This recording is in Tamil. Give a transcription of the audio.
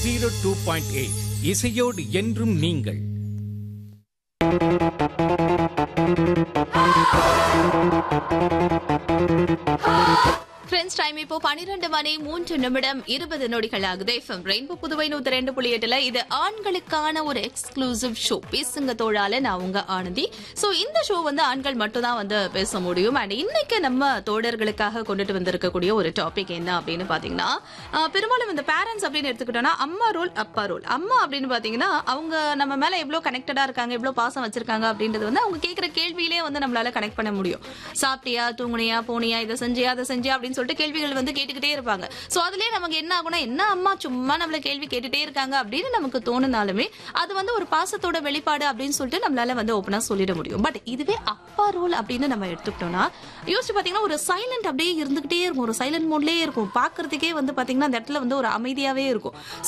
ஜீரோ டூ பாயிண்ட் எயிட் இசையோடு என்றும் நீங்கள் ஃப்ரெண்ட்ஸ் டைம் இப்போ பன்னிரண்டு மணி மூன்று நிமிடம் இருபது நொடிகள் ஆகுது எஃப்எம் ரெயின்போ புதுவை நூத்தி ரெண்டு புள்ளி எட்டுல இது ஆண்களுக்கான ஒரு எக்ஸ்க்ளூசிவ் ஷோ பேசுங்க தோழால நான் உங்க ஆனந்தி சோ இந்த ஷோ வந்து ஆண்கள் மட்டும் தான் வந்து பேச முடியும் அண்ட் இன்னைக்கு நம்ம தோழர்களுக்காக கொண்டுட்டு வந்திருக்கக்கூடிய ஒரு டாபிக் என்ன அப்படின்னு பாத்தீங்கன்னா ஆஹ், பெரும்பாலும் இந்த பேரண்ட்ஸ் அப்படின்னு எடுத்துக்கிட்டோம்னா அம்மா ரோல் அப்பா ரோல் அம்மா அப்படின்னு பாத்தீங்கன்னா அவங்க நம்ம மேல எவ்வளவு கனெக்டடா இருக்காங்க எவ்வளவு பாசம் வச்சிருக்காங்க அப்படின்றது வந்து அவங்க கேட்கிற கேள்வியிலே வந்து நம்மளால கனெக்ட் பண்ண முடியும் சாப்பிட்டியா தூங்குனியா போனியா இதை செஞ்சியா அதை செஞ்சியா அப்படின்னு சொல்லிட்டு கேள்விகள் வந்து கேட்டுக்கிட்டே இருப்பாங்க சோ அதுலயே நமக்கு என்ன ஆகும்னா என்ன அம்மா சும்மா நம்மள கேள்வி கேட்டுட்டே இருக்காங்க அப்படின்னு நமக்கு தோணுனாலுமே அது வந்து ஒரு பாசத்தோட வெளிப்பாடு அப்படின்னு சொல்லிட்டு நம்மளால வந்து ஓப்பனா சொல்லிட முடியும் பட் இதுவே அப்பா ரோல் அப்படின்னு நம்ம எடுத்துக்கிட்டோம்னா யோசிச்சு பாத்தீங்கன்னா ஒரு சைலண்ட் அப்படியே இருந்துகிட்டே இருக்கும் ஒரு சைலண்ட் மோட்லயே இருக்கும் பாக்குறதுக்கே வந்து பாத்தீங்கன்னா அந்த இடத்துல வந்து ஒரு அமைதியாவே இருக்கும்